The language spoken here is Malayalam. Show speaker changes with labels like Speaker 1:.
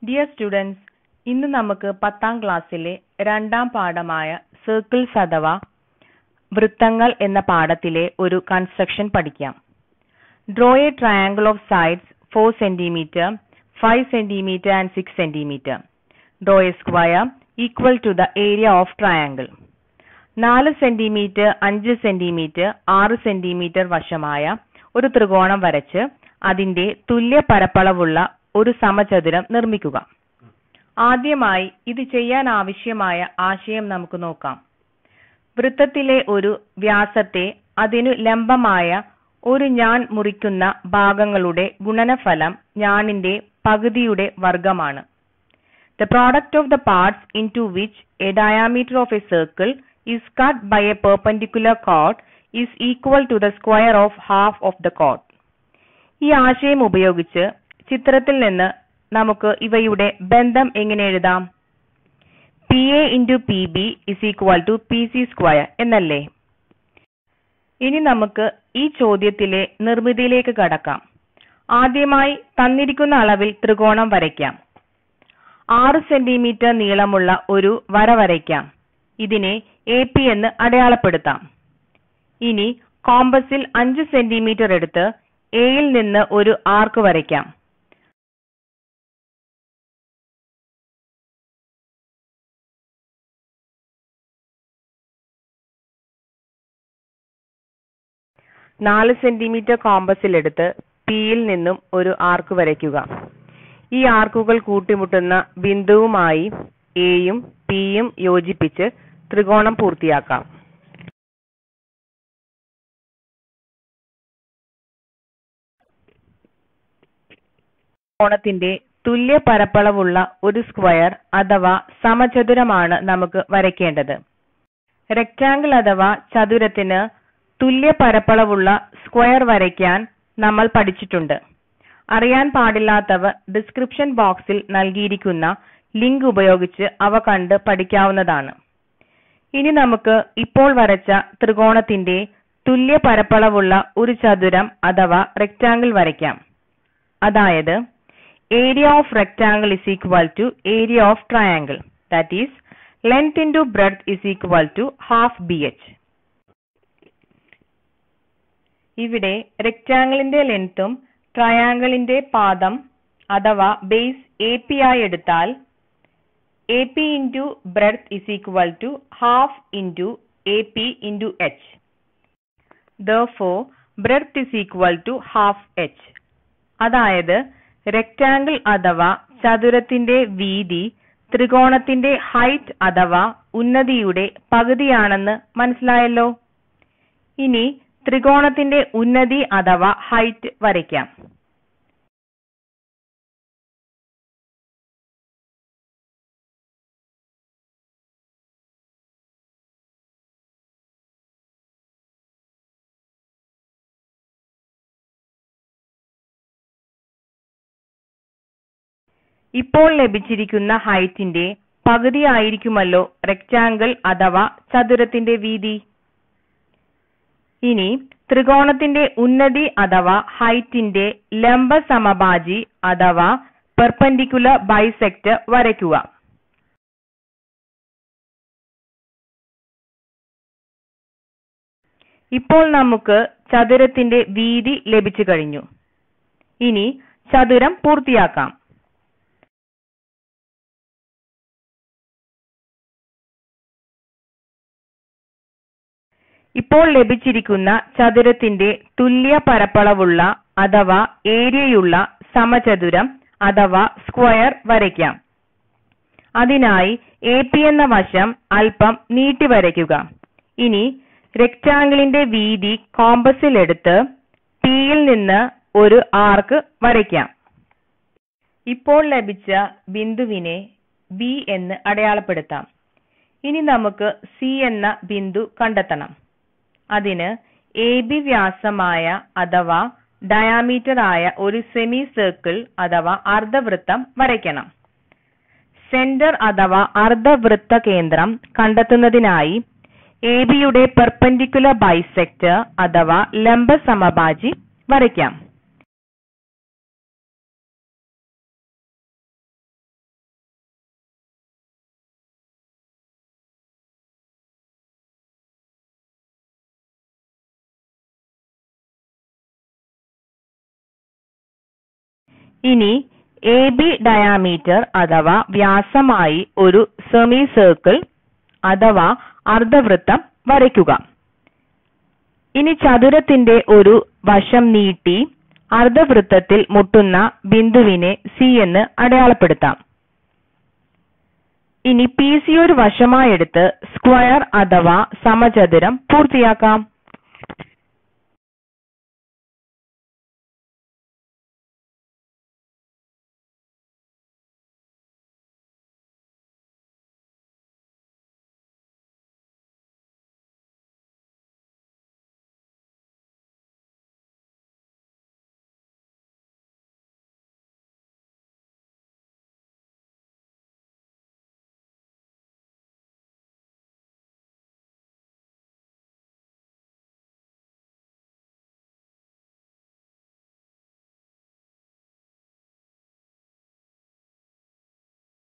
Speaker 1: ഡിയർ സ്റ്റുഡൻസ് ഇന്ന് നമുക്ക് പത്താം ക്ലാസ്സിലെ രണ്ടാം പാഠമായ സർക്കിൾസ് അഥവാ വൃത്തങ്ങൾ എന്ന പാഠത്തിലെ ഒരു കൺസ്ട്രക്ഷൻ പഠിക്കാം draw a triangle of sides four centimetre five centimetre and six centimetre draw a square equal to the area of triangle നാല് സെന്റിമീറ്റർ അഞ്ച് സെന്റിമീറ്റർ ആറ് സെന്റിമീറ്റർ വശമായ ഒരു ത്രികോണം വരച്ച് അതിന്റെ തുല്യ പരപ്പളവുള്ള ഒരു സമചതുരം നിർമ്മിക്കുക ആദ്യമായി ഇത് ചെയ്യാൻ ആവശ്യമായ ആശയം നമുക്ക് നോക്കാം വൃത്തത്തിലെ ഒരു വ്യാസത്തെ അതിനു ലംബമായ ഒരു ഞാൺ മുറിക്കുന്ന ഭാഗങ്ങളുടെ ഗുണനഫലം ഞാണിന്റെ പകുതിയുടെ വർഗമാണ് The product of the parts into which a diameter of a circle is cut by a perpendicular chord is equal to the square of half of the chord. ഈ ആശയം ഉപയോഗിച്ച് ചിത്രത്തിൽ നിന്ന് നമുക്ക് ഇവയുടെ ബന്ധം എങ്ങനെ എഴുതാം P A into P B is equal to P C square എന്നല്ലേ ഇനി നമുക്ക് ഈ ചോദ്യത്തിലെ നിർമ്മിതിയിലേക്ക് കടക്കാം ആദ്യമായി തന്നിരിക്കുന്ന അളവിൽ ത്രികോണം വരയ്ക്കാം ആറ് സെന്റിമീറ്റർ നീളമുള്ള ഒരു വര വരയ്ക്കാം ഇതിനെ എ പി എന്ന് അടയാളപ്പെടുത്താം ഇനി കോമ്പസിൽ അഞ്ച് സെന്റിമീറ്റർ എടുത്ത് എയിൽ നിന്ന് ഒരു ആർക്ക് വരയ്ക്കാം നാല് സെന്റിമീറ്റർ കോമ്പസിൽ എടുത്ത് പിയിൽ നിന്നും ഒരു ആർക്ക് വരയ്ക്കുക ഈ ആർക്കുകൾ കൂട്ടിമുട്ടുന്ന ബിന്ദുവുമായി എയും പിയും യോജിപ്പിച്ച് ത്രികോണം പൂർത്തിയാക്കാം ത്രികോണത്തിന്റെ തുല്യ പരപ്പളവുള്ള ഒരു സ്ക്വയർ അഥവാ സമചതുരമാണ് നമുക്ക് വരയ്ക്കേണ്ടത് റെക്റ്റാങ്കിൾ അഥവാ ചതുരത്തിന് തുല്യ പരപ്പളവുള്ള സ്ക്വയർ വരയ്ക്കാൻ നമ്മൾ പഠിച്ചിട്ടുണ്ട് അറിയാൻ പാടില്ലാത്തവർ ഡിസ്ക്രിപ്ഷൻ ബോക്സിൽ നൽകിയിരിക്കുന്ന ലിങ്ക് ഉപയോഗിച്ച് അവ കണ്ട് പഠിക്കാവുന്നതാണ് ഇനി നമുക്ക് ഇപ്പോൾ വരച്ച ത്രികോണത്തിന്റെ തുല്യ പരപ്പളവുള്ള ഒരു ചതുരം അഥവാ റെക്റ്റാങ്കിൾ വരയ്ക്കാം അതായത് area of rectangle is equal to area of triangle that is length into breadth is equal to half B H ഇവിടെ റെക്റ്റാങ്കിളിന്റെ ലെങ്ത്തും ട്രയാങ്കിളിന്റെ പാദം അഥവാ ബേസ് എ പി ആയി എടുത്താൽ A P into breadth is equal to half into A P into H ദോ breadth is equal to half H അതായത് റെക്റ്റാങ്കിൾ അഥവാ ചതുരത്തിന്റെ വീതി ത്രികോണത്തിന്റെ ഹൈറ്റ് അഥവാ ഉന്നതിയുടെ പകുതിയാണെന്ന് മനസ്സിലായല്ലോ ഇനി ത്രികോണത്തിന്റെ ഉന്നതി അഥവാ ഹൈറ്റ് വരയ്ക്കാം ഇപ്പോൾ ലഭിച്ചിരിക്കുന്ന ഹൈറ്റിന്റെ പകുതി ആയിരിക്കുമല്ലോ റെക്റ്റാങ്കിൾ അഥവാ ചതുരത്തിന്റെ വീതി ഇനി ത്രികോണത്തിന്റെ ഉന്നതി അഥവാ ഹൈറ്റിന്റെ ലംബ സമഭാജി അഥവാ പെർപെൻഡിക്കുലർ ബൈസെക്ടർ വരയ്ക്കുക ഇപ്പോൾ നമുക്ക് ചതുരത്തിന്റെ വീതി ലഭിച്ചു കഴിഞ്ഞു ഇനി ചതുരം പൂർത്തിയാക്കാം ഇപ്പോൾ ലഭിച്ചിരിക്കുന്ന ചതുരത്തിന്റെ തുല്യ പരപ്പളവുള്ള അഥവാ ഏരിയയുള്ള സമചതുരം അഥവാ സ്ക്വയർ വരയ്ക്കാം അതിനായി എ പി എന്ന വശം അല്പം നീട്ടി വരയ്ക്കുക ഇനി റെക്റ്റാങ്കിളിന്റെ വീതി കോമ്പസിൽ എടുത്ത് പിയിൽ നിന്ന് ഒരു ആർക്ക് വരയ്ക്കാം ഇപ്പോൾ ലഭിച്ച ബിന്ദുവിനെ ബി എന്ന് അടയാളപ്പെടുത്താം ഇനി നമുക്ക് സി എന്ന ബിന്ദു കണ്ടെത്തണം അതിന് എ ബി വ്യാസമായ അഥവാ ഡയാമീറ്റർ ആയ ഒരു സെമി സർക്കിൾ അഥവാ അർദ്ധവൃത്തം വരയ്ക്കണം സെന്റർ അഥവാ അർദ്ധവൃത്ത കേന്ദ്രം കണ്ടെത്തുന്നതിനായി എ ബിയുടെ പെർപെൻഡിക്കുലർ ബൈസെക്ടർ അഥവാ ലംബ സമഭാജി വരയ്ക്കാം ഇനി എ ബി ഡയാമീറ്റർ അഥവാ വ്യാസമായി ഒരു സെമി സർക്കിൾ അഥവാ അർദ്ധവൃത്തം വരയ്ക്കുക ഇനി ചതുരത്തിന്റെ ഒരു വശം നീട്ടി അർദ്ധവൃത്തത്തിൽ മുട്ടുന്ന ബിന്ദുവിനെ സി എന്ന് അടയാളപ്പെടുത്താം ഇനി പി സി ഒരു വശമായെടുത്ത് സ്ക്വയർ അഥവാ സമചതുരം പൂർത്തിയാക്കാം